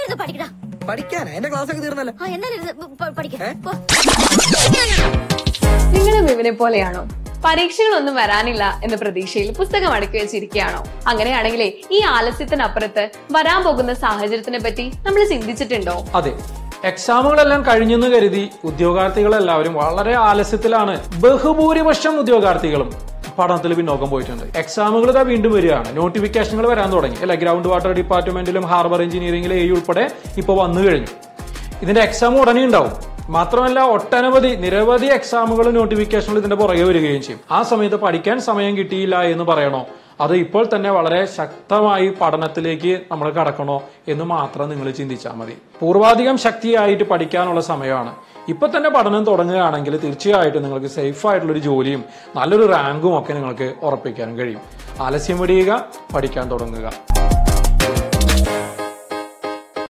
ഇരുന്ന് പഠിക്കടാ പഠിക്കാനാ എന്റെ ക്ലാസ് ഒക്കെ തീർന്നല്ലോ ആ എന്നാലും ഇരുന്ന് പ- പഠിക്ക പോ. നിങ്ങളും ഇവനെ പോലെയാണോ പരീക്ഷകളൊന്നും വരാനില്ല എന്ന പ്രതീക്ഷയിൽ പുസ്തകം അടുക്കി വെച്ചിരിക്കുകയാണോ അങ്ങനെയാണെങ്കിലേ ഈ ആലസ്യത്തിനപ്പുറത്ത് വരാൻ പോകുന്ന സാഹചര്യത്തിനെ പറ്റി നമ്മൾ ചിന്തിച്ചിട്ടുണ്ടോ അതെ എക്സാമുകളെല്ലാം കഴിഞ്ഞെന്ന് കരുതി ഉദ്യോഗാർത്ഥികളെല്ലാവരും വളരെ ആലസ്യത്തിലാണ് ബഹുഭൂരിപക്ഷം ഉദ്യോഗാർത്ഥികളും പഠനത്തിൽ പിന്നോക്കം പോയിട്ടുണ്ട് എക്സാമുകൾ ഇതാ വീണ്ടും വരികയാണ് നോട്ടിഫിക്കേഷനുകൾ വരാൻ തുടങ്ങി അല്ലെ ഗ്രൗണ്ട് വാട്ടർ ഡിപ്പാർട്ട്മെന്റിലും ഹാർബർ എഞ്ചിനീയറിംഗിലും എ ഉൾപ്പെടെ ഇപ്പോൾ വന്നു കഴിഞ്ഞു ഇതിന്റെ എക്സാം ഉടനെ ഉണ്ടാവും മാത്രമല്ല ഒട്ടനവധി നിരവധി എക്സാമുകൾ നോട്ടിഫിക്കേഷനുകൾ ഇതിന്റെ പുറകെ വരികയും ചെയ്യും ആ സമയത്ത് പഠിക്കാൻ സമയം കിട്ടിയില്ല എന്ന് പറയണോ അത് ഇപ്പോൾ തന്നെ വളരെ ശക്തമായി പഠനത്തിലേക്ക് നമ്മൾ കടക്കണോ എന്ന് മാത്രം നിങ്ങൾ ചിന്തിച്ചാൽ മതി പൂർവാധികം ശക്തിയായിട്ട് പഠിക്കാനുള്ള സമയമാണ് ഇപ്പൊ തന്നെ പഠനം തുടങ്ങുകയാണെങ്കിൽ തീർച്ചയായിട്ടും നിങ്ങൾക്ക് സേഫ് ആയിട്ടുള്ള ഒരു ജോലിയും നല്ലൊരു റാങ്കും ഒക്കെ നിങ്ങൾക്ക് ഉറപ്പിക്കാൻ കഴിയും ആലസ്യം വെടിയുക പഠിക്കാൻ തുടങ്ങുക